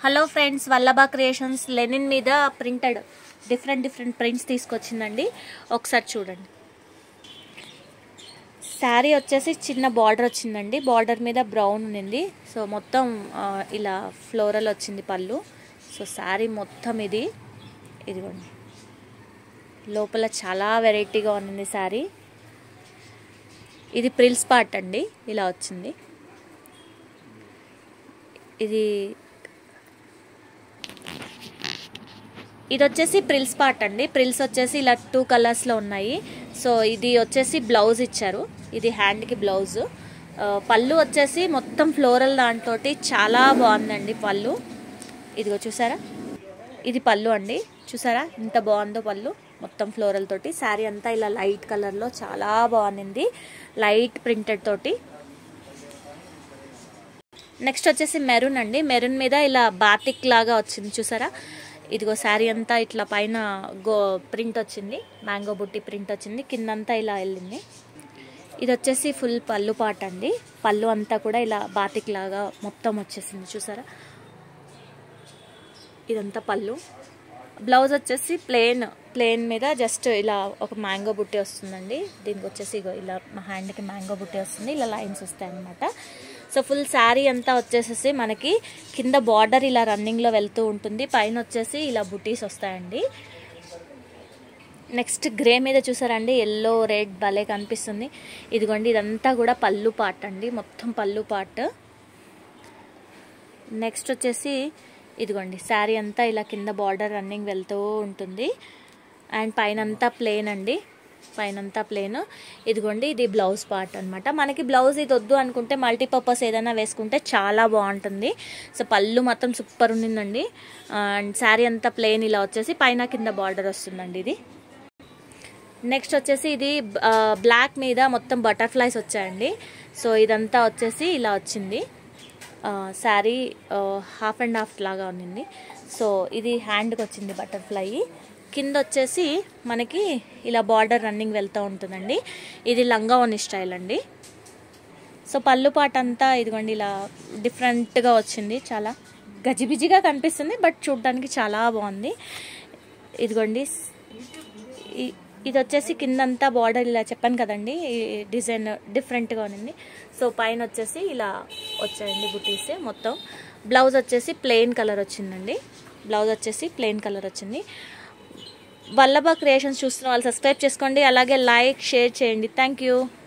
hello friends Vallabha creations linen మీద printed different different prints తీసుకొచ్చిందండి ఒకసారి చూడండి శారీ వచ్చేసి చిన్న బార్డర్ వచ్చిందండి బార్డర్ మీద బ్రౌన్ ఉంది సో మొత్తం ఆ, ఇలా ఫ్లోరల్ వచ్చింది పళ్ళు సో శారీ మొత్తం ఇది ఇదిగోండి లోపల చాలా వెరైటీగా ఉంది శారీ ఇది ప్రిల్స్ పార్ట్ అండి ఇలా వచ్చింది ఇది ఇది వచ్చేసి ప్రిల్స్ పార్ట్ అండి ప్రిల్స్ వచ్చేసి ఇలా టూ కలర్స్లో ఉన్నాయి సో ఇది వచ్చేసి బ్లౌజ్ ఇచ్చారు ఇది హ్యాండ్కి బ్లౌజ్ ఆ, పళ్ళు వచ్చేసి మొత్తం ఫ్లోరల్ దాంతో చాలా బాగుందండి పళ్ళు ఇదిగో చూసారా ఇది పళ్ళు అండి చూసారా ఇంత బాగుందో పళ్ళు మొత్తం ఫ్లోరల్ తోటి శారీ అంతా ఇలా లైట్ కలర్లో చాలా బాగుంది లైట్ ప్రింటెడ్ తోటి నెక్స్ట్ వచ్చేసి మెరూన్ అండి మెరూన్ మీద ఇలా బాతిక్ లాగా వచ్చింది చూసారా ఇదిగో శారీ అంతా ఇట్లా పైన గో ప్రింట్ వచ్చింది మ్యాంగో బుట్టి ప్రింట్ వచ్చింది కిందంతా ఇలా వెళ్ళింది ఇది వచ్చేసి ఫుల్ పళ్ళు పాట అండి పళ్ళు అంతా కూడా ఇలా బాతిక్ లాగా మొత్తం వచ్చేసింది చూసారా ఇదంతా పళ్ళు బ్లౌజ్ వచ్చేసి ప్లేన్ ప్లేన్ మీద జస్ట్ ఇలా ఒక మ్యాంగో బుట్టి వస్తుందండి దీనికి వచ్చేసి ఇగో ఇలా మా హ్యాండ్కి మ్యాంగో బుట్టి వస్తుంది ఇలా లైన్స్ వస్తాయి అనమాట సో ఫుల్ శారీ అంతా వచ్చేసేసి మనకి కింద బార్డర్ ఇలా రన్నింగ్లో వెళ్తూ ఉంటుంది పైన వచ్చేసి ఇలా బుటీస్ వస్తాయండి నెక్స్ట్ గ్రే మీద చూసారండి ఎల్లో రెడ్ భలే కనిపిస్తుంది ఇదిగోండి ఇదంతా కూడా పళ్ళు పార్ట్ అండి మొత్తం పళ్ళు పార్ట్ నెక్స్ట్ వచ్చేసి ఇదిగోండి శారీ అంతా ఇలా కింద బార్డర్ రన్నింగ్ వెళ్తూ ఉంటుంది అండ్ పైన అంతా ప్లేన్ అండి పైనంతా ప్లేన్ ఇదిగోండి ఇది బ్లౌజ్ పార్ట్ అనమాట మనకి బ్లౌజ్ ఇది వద్దు అనుకుంటే మల్టీపర్పస్ ఏదైనా వేసుకుంటే చాలా బాగుంటుంది సో పళ్ళు మొత్తం సూపర్ ఉండిందండి అండ్ శారీ అంతా ప్లేన్ ఇలా వచ్చేసి పైన కింద బార్డర్ వస్తుందండి ఇది నెక్స్ట్ వచ్చేసి ఇది బ్లాక్ మీద మొత్తం బటర్ఫ్లైస్ వచ్చాయండి సో ఇదంతా వచ్చేసి ఇలా వచ్చింది శారీ హాఫ్ అండ్ హాఫ్ లాగా ఉన్నింది సో ఇది హ్యాండ్కి వచ్చింది బటర్ఫ్లై కింద వచ్చేసి మనకి ఇలా బార్డర్ రన్నింగ్ వెళ్తూ ఉంటుందండి ఇది లంగా ఓని స్టైల్ అండి సో పళ్ళు పాట అంతా ఇదిగోండి ఇలా డిఫరెంట్గా వచ్చింది చాలా గజిబిజిగా కనిపిస్తుంది బట్ చూడడానికి చాలా బాగుంది ఇదిగోండి ఈ- ఇది వచ్చేసి కిందంతా బార్డర్ ఇలా చెప్పాను కదండి ఈ డిజైన్ డిఫరెంట్గా ఉంది సో పైన వచ్చేసి ఇలా వచ్చాయండి బుటీస్ మొత్తం బ్లౌజ్ వచ్చేసి ప్లెయిన్ కలర్ వచ్చిందండి బ్లౌజ్ వచ్చేసి ప్లెయిన్ కలర్ వచ్చింది వల్లభ క్రియేషన్స్ చూస్తున్న వాళ్ళు సబ్స్క్రైబ్ చేసుకోండి అలాగే లైక్ షేర్ చేయండి థ్యాంక్ యూ